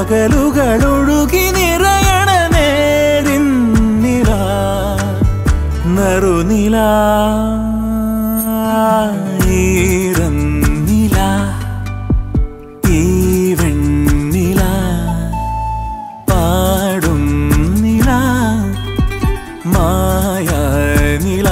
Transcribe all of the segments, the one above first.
പകലുകളൊഴുകി നിറയണ നേരിന്നില നറുനില ഈറന്നില ഈ വെണ്ണില പാടും നില മായ നില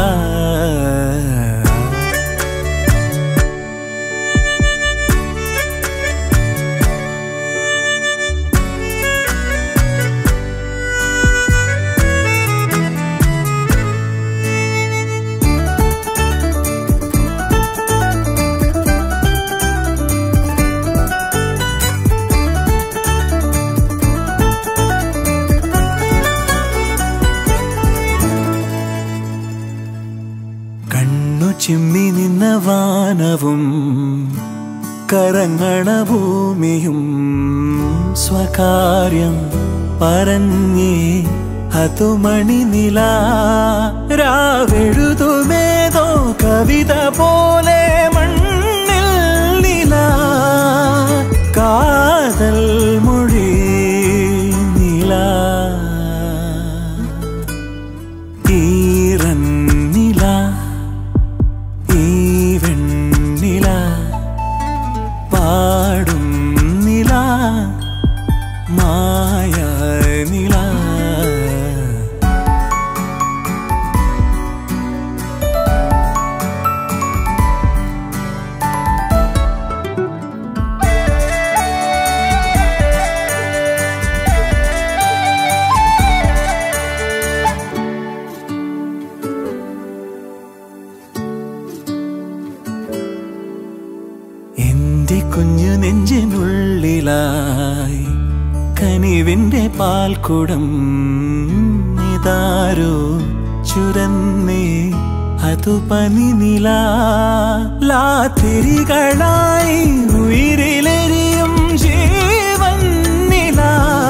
കണ്ണു ചിമ്മി നിന്ന വാനവും കറങ്ങണ ഭൂമിയും സ്വകാര്യം പറഞ്ഞേ അതു മണിനില രാവെഴുതുമേതോ കവിത പോലെ മണ്ണിൽ നില കാതൽ മൊഴി നില ഈറന്നില ഈ വെണ്ണില പാടും നില മായ നില എന്റെ കുഞ്ഞു നെഞ്ചിനുള്ളിലായി കനിവിന്റെ പാൽക്കുടം ഇതാരോ ചുരന്നേ അതു പനിനില ലാത്തിരികളായി ഉയിരിലെരിയും ജീവൻ നില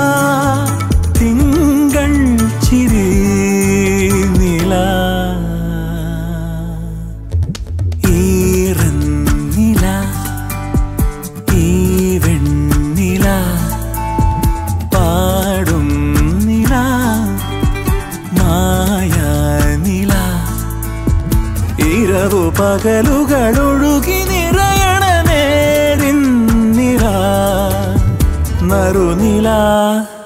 തിങ്കൾ ചിരി നില ഈറന്നില ഈ വെണ്ണില പാടും നില മായ നില ഇരവു പകലുകളൊഴുകി നിറയണ നേരിന്നില നറുനില